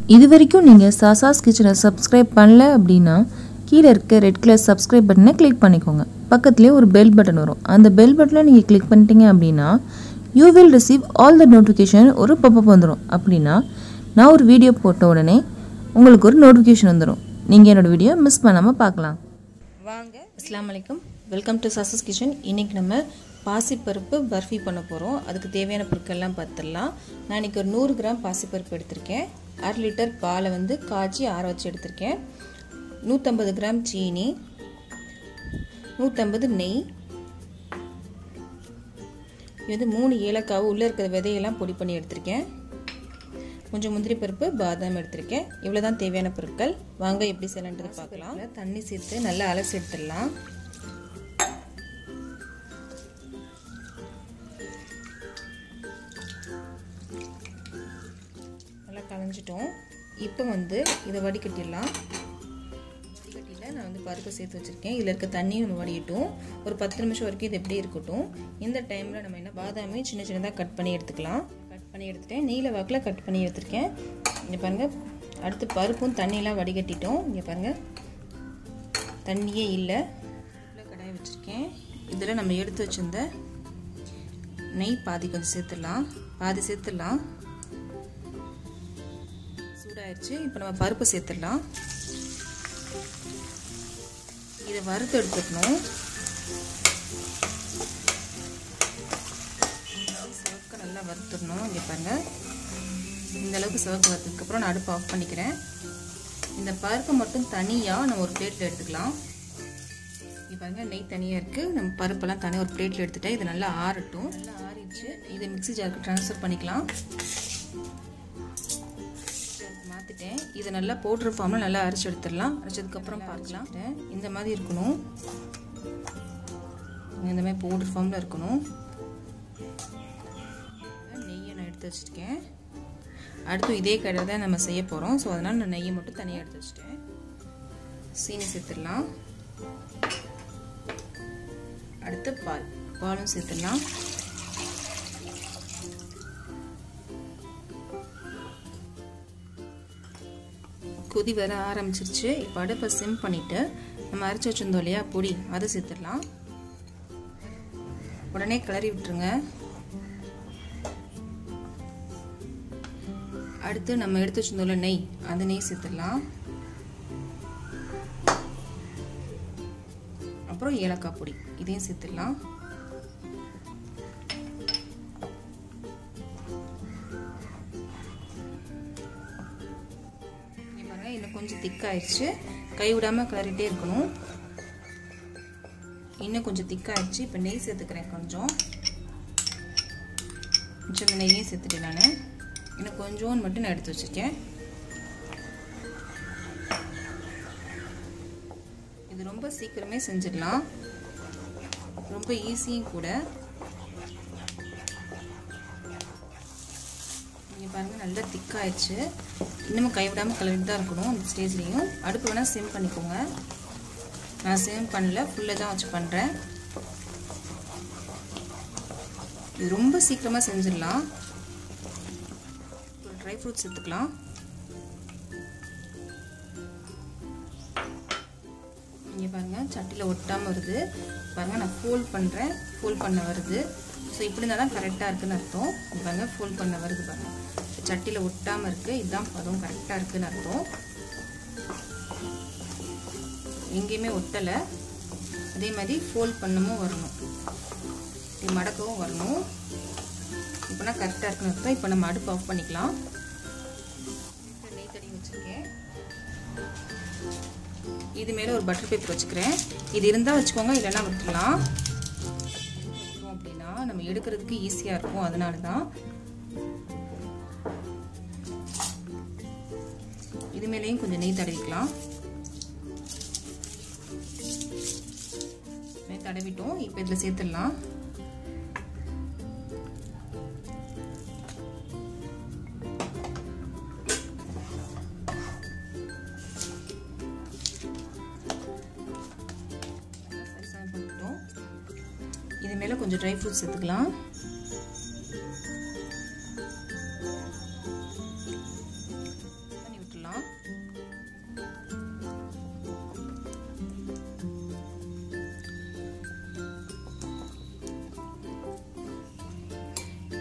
இது வரைக்கும் நீங்கள் சாசாஸ் கிச்சனை சப்ஸ்கிரைப் பண்ணல அப்படின்னா கீழே இருக்க ரெட் கலர் சப்ஸ்கிரைப் பட்டனை கிளிக் பண்ணிக்கோங்க பக்கத்துலேயே ஒரு பெல் பட்டன் வரும் அந்த பெல் பட்டனை நீங்கள் கிளிக் பண்ணிட்டீங்க அப்படின்னா you will receive all the notification ஒரு பப்பப் வந்துடும் அப்படின்னா நான் ஒரு வீடியோ போட்ட உடனே உங்களுக்கு ஒரு நோட்டிஃபிகேஷன் வந்துடும் நீங்கள் என்னோடய வீடியோ மிஸ் பண்ணாமல் பார்க்கலாம் வாங்க அஸ்லாம் வலைக்கம் வெல்கம் டு சசஸ் கிச்சன் இன்றைக்கி நம்ம பாசிப்பருப்பு பர்ஃபி பண்ண போகிறோம் அதுக்கு தேவையான பொருட்கள்லாம் பார்த்துடலாம் நான் இன்றைக்கி ஒரு நூறு கிராம் பாசிப்பருப்பு எடுத்திருக்கேன் அரை லிட்டர் பாலை வந்து காய்ச்சி ஆற வச்சு எடுத்திருக்கேன் நூற்றம்பது கிராம் சீனி நூற்றம்பது நெய் இது வந்து மூணு ஏலக்காவு உள்ளே இருக்கிற விதையெல்லாம் பொடி பண்ணி எடுத்திருக்கேன் கொஞ்சம் முந்திரி பருப்பு பாதாம் எடுத்திருக்கேன் இவ்வளோ தான் தேவையான பொருட்கள் வாங்க எப்படி செய்யலான்றது பார்க்கலாம் தண்ணி சேர்த்து நல்லா அலசி எடுத்துடலாம் நல்லா கலைஞ்சிட்டோம் இப்போ வந்து இதை வடிகட்டிடலாம் வடிகட்டியில் நான் வந்து பருப்பு சேர்த்து வச்சுருக்கேன் இதில் இருக்க தண்ணியும் ஒன்று வடியட்டும் ஒரு பத்து நிமிஷம் வரைக்கும் இது எப்படியே இருக்கட்டும் இந்த டைமில் நம்ம என்ன பாதாமே சின்ன சின்னதாக கட் பண்ணி எடுத்துக்கலாம் கட் பண்ணி எடுத்துட்டேன் நீல வாக்கில் கட் பண்ணி எடுத்திருக்கேன் இங்கே பாருங்கள் அடுத்து பருப்பும் தண்ணியெலாம் வடிகட்டிட்டோம் இங்கே பாருங்கள் தண்ணியே இல்லை கடாய் வச்சுருக்கேன் இதில் நம்ம எடுத்து வச்சுருந்த நெய் பாதி கொஞ்சம் சேர்த்துடலாம் பாதி சேர்த்துடலாம் சூடாயிருச்சு இப்போ நம்ம பருப்பு சேர்த்துடலாம் இதை வறுத்து எடுத்துக்கணும் சிவக்க நல்லா வறுத்துடணும் இங்கே பாருங்க இந்த அளவுக்கு சிவக்கு வறுத்ததுக்கப்புறம் நான் அடுப்பு ஆஃப் பண்ணிக்கிறேன் இந்த பருப்பு மட்டும் தனியாக நம்ம ஒரு பிளேட்டில் எடுத்துக்கலாம் இங்கே பாருங்க நெய் தனியாக இருக்குது நம்ம பருப்பெல்லாம் தனியாக ஒரு பிளேட்டில் எடுத்துட்டேன் இது நல்லா ஆறட்டும் நல்லா ஆறிடுச்சு இதை மிக்சி ஜாருக்கு ட்ரான்ஸ்ஃபர் பண்ணிக்கலாம் மாற்றிட்டேன் இதை நல்லா பவுட்ரு ஃபார்மில் நல்லா அரைச்சி எடுத்துடலாம் அரைச்சதுக்கப்புறம் பார்க்கலாம் இந்த மாதிரி இருக்கணும் இந்த மாதிரி பவுட்ரு ஃபார்மில் இருக்கணும் நெய்யை நான் எடுத்து வச்சுருக்கேன் அடுத்து இதே கடை தான் நம்ம செய்ய போகிறோம் ஸோ அதனால் நான் நெய்யை மட்டும் தனியாக எடுத்து வச்சுட்டேன் சீனி சேர்த்துடலாம் அடுத்து பால் பாலும் சேர்த்துடலாம் கொதி வர ஆரம்பிச்சிருச்சு இப்போ அடுப்பை சிம் பண்ணிவிட்டு நம்ம அரைச்சி வச்சுருந்தோம் இல்லையா பொடி அதை சேர்த்துடலாம் உடனே கிளறி விட்டுருங்க அடுத்து நம்ம எடுத்து வச்சிருந்தோம்ல நெய் அந்த நெய் சேர்த்துடலாம் அப்புறம் ஏலக்காய் பொடி இதையும் சேர்த்துடலாம் இன்னும் கொஞ்சம் திக்காயிடுச்சு கை விடாமல் கிளறிட்டே இருக்கணும் இன்னும் கொஞ்சம் திக்காயிடுச்சு இப்போ நெய் சேர்த்துக்கிறேன் கொஞ்சம் மிச்சம் நெய்யும் சேர்த்துட்டேன் நான் இன்னும் கொஞ்சோன்னு மட்டும் நான் எடுத்து வச்சுருக்கேன் இது ரொம்ப சீக்கிரமே செஞ்சிடலாம் ரொம்ப ஈஸியும் கூட நீங்கள் பாருங்கள் நல்லா திக்காயிடுச்சு இன்னமும் கைவிடாமல் கலரிட்டு தான் இருக்கணும் அந்த ஸ்டேஜ்லேயும் அடுப்பு வேணால் சிம் பண்ணிக்கோங்க நான் சிம் பண்ணல ஃபுல்லாக தான் வச்சு பண்ணுறேன் இது ரொம்ப சீக்கிரமாக செஞ்சிடலாம் ஒரு ட்ரை ஃப்ரூட்ஸ் எடுத்துக்கலாம் இங்கே பாருங்கள் சட்டியில் ஒட்டாமல் வருது பாருங்கள் நான் ஃபோல்ட் பண்ணுறேன் ஃபோல்ட் பண்ண வருது ஸோ இப்படி இருந்தால் தான் கரெக்டாக இருக்குதுன்னு அர்த்தம் பாருங்கள் ஃபோல்ட் பண்ண வருது பாருங்கள் சட்டியில் ஒட்டாமல் இருக்குது இதுதான் பதம் கரெக்டாக இருக்குதுன்னு அர்த்தம் எங்கேயுமே ஒட்டலை அதே மாதிரி ஃபோல்ட் பண்ணமும் வரணும் இப்படி மடக்கவும் வரணும் இப்போனா கரெக்டாக இருக்குன்னு அர்த்தம் இப்போ நம்ம அடுப்பு ஆஃப் பண்ணிக்கலாம் நெய் தடி வச்சுருக்கேன் இது மேலே ஒரு பட்டர் பேப்பர் வச்சுக்கிறேன் இது இருந்தால் வச்சுக்கோங்க இல்லைன்னா விட்டுலாம் அப்படின்னா நம்ம எடுக்கிறதுக்கு ஈஸியாக இருக்கும் அதனால தான் இது மேலேயும் கொஞ்சம் நெய் தடவிக்கலாம் நெய் தடவிட்டோம் இப்போ இதில் சேர்த்துடலாம் இது மேலே கொஞ்சம் ட்ரை ஃப்ரூட்ஸ் சேர்த்துக்கலாம்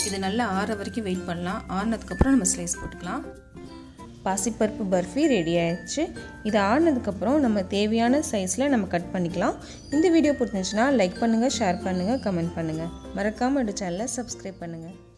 இது நல்லா ஆற வரைக்கும் வெயிட் பண்ணலாம் ஆறினதுக்கப்புறம் நம்ம ஸ்லைஸ் போட்டுக்கலாம் பாசிப்பருப்பு பர்ஃபி ரெடி ஆயிடுச்சு இது ஆடினதுக்கப்புறம் நம்ம தேவையான சைஸில் நம்ம கட் பண்ணிக்கலாம் இந்த வீடியோ பிடிச்சிருந்துச்சுன்னா லைக் பண்ணுங்கள் ஷேர் பண்ணுங்கள் கமெண்ட் பண்ணுங்கள் மறக்காமல் இந்த சேனலை சப்ஸ்கிரைப் பண்ணுங்கள்